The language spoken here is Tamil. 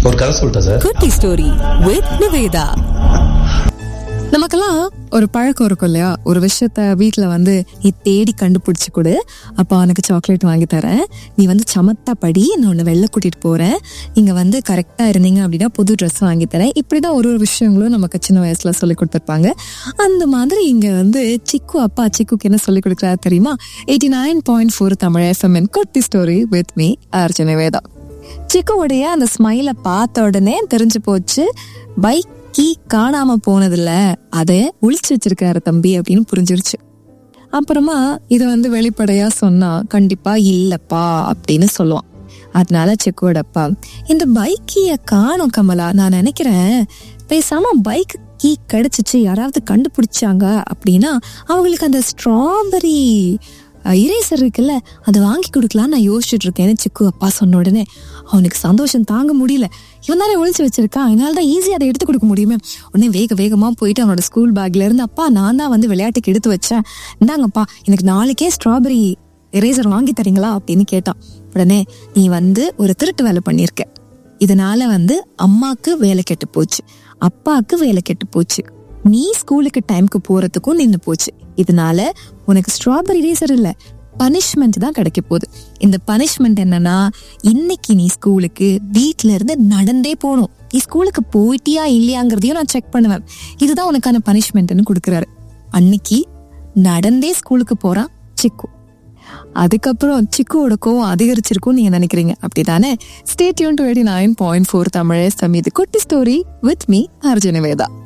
ஒரு கதை சொல்லிட்டா சார் குட்டி ஸ்டோரி வித் நிவேதா நமக்கெல்லாம் ஒரு பழக்கம் இருக்கும் இல்லையா ஒரு விஷயத்த வீட்ல வந்து நீ தேடி கண்டுபிடிச்சு கொடு அப்பா உனக்கு சாக்லேட் வாங்கி தரேன் நீ வந்து சமத்தா படி நான் உன்னை வெளில கூட்டிட்டு போறேன் நீங்க வந்து கரெக்டா இருந்தீங்க அப்படின்னா புது ட்ரெஸ் வாங்கி தரேன் இப்படிதான் ஒரு ஒரு விஷயங்களும் நமக்கு சின்ன வயசுல சொல்லி கொடுத்துருப்பாங்க அந்த மாதிரி இங்க வந்து சிக்கு அப்பா சிக்குக்கு என்ன சொல்லி கொடுக்குறாரு தெரியுமா eighty nine point four Tamil FM குட்டி story with me Arjuna Veda சிக்குவுடைய அந்த ஸ்மைலை பார்த்த உடனே தெரிஞ்சு போச்சு பைக் கீ காணாம போனதில்ல அதை ஒளிச்சு வச்சிருக்காரு தம்பி அப்படின்னு புரிஞ்சிருச்சு அப்புறமா இதை வந்து வெளிப்படையா சொன்னா கண்டிப்பா இல்லப்பா அப்படின்னு சொல்லுவான் அதனால செக்கோட அப்பா இந்த பைக் கீய காணும் கமலா நான் நினைக்கிறேன் பேசாம பைக் கீ கிடைச்சிச்சு யாராவது கண்டுபிடிச்சாங்க அப்படின்னா அவங்களுக்கு அந்த ஸ்ட்ராபெரி இரேசர் இருக்குல்ல அதை வாங்கி கொடுக்கலான்னு நான் யோசிச்சுட்டு இருக்கேன்னு சிக்கு அப்பா சொன்ன உடனே அவனுக்கு சந்தோஷம் தாங்க முடியல இவன் தானே ஒழிச்சு வச்சிருக்கான் அதனால தான் ஈஸியாக அதை எடுத்து கொடுக்க முடியுமே உடனே வேக வேகமாக போயிட்டு அவனோட ஸ்கூல் பேக்ல இருந்து அப்பா நான் தான் வந்து விளையாட்டுக்கு எடுத்து வச்சேன் இந்தாங்கப்பா எனக்கு நாளைக்கே ஸ்ட்ராபெரி எரேசர் வாங்கி தரீங்களா அப்படின்னு கேட்டான் உடனே நீ வந்து ஒரு திருட்டு வேலை பண்ணியிருக்க இதனால வந்து அம்மாக்கு வேலை கெட்டு போச்சு அப்பாவுக்கு வேலை கெட்டு போச்சு நீ ஸ்கூலுக்கு டைம்க்கு போறதுக்கும் நின்று போச்சு இதனால உனக்கு ஸ்ட்ராபெரி ரேசர் இல்ல பனிஷ்மெண்ட் தான் கிடைக்க போகுது இந்த பனிஷ்மெண்ட் என்னன்னா இன்னைக்கு நீ ஸ்கூலுக்கு வீட்ல இருந்து நடந்தே போகணும் நீ ஸ்கூலுக்கு போயிட்டியா இல்லையாங்கிறதையும் நான் செக் பண்ணுவேன் இதுதான் உனக்கான பனிஷ்மெண்ட்னு கொடுக்குறாரு அன்னைக்கு நடந்தே ஸ்கூலுக்கு போறான் சிக்கு அதுக்கப்புறம் சிக்குவோட கோவம் அதிகரிச்சிருக்கும் நீங்க நினைக்கிறீங்க அப்படிதானே ஸ்டேட்யூன் twenty nine point four Tamil சமீது குட்டி story with me Arjuna Veda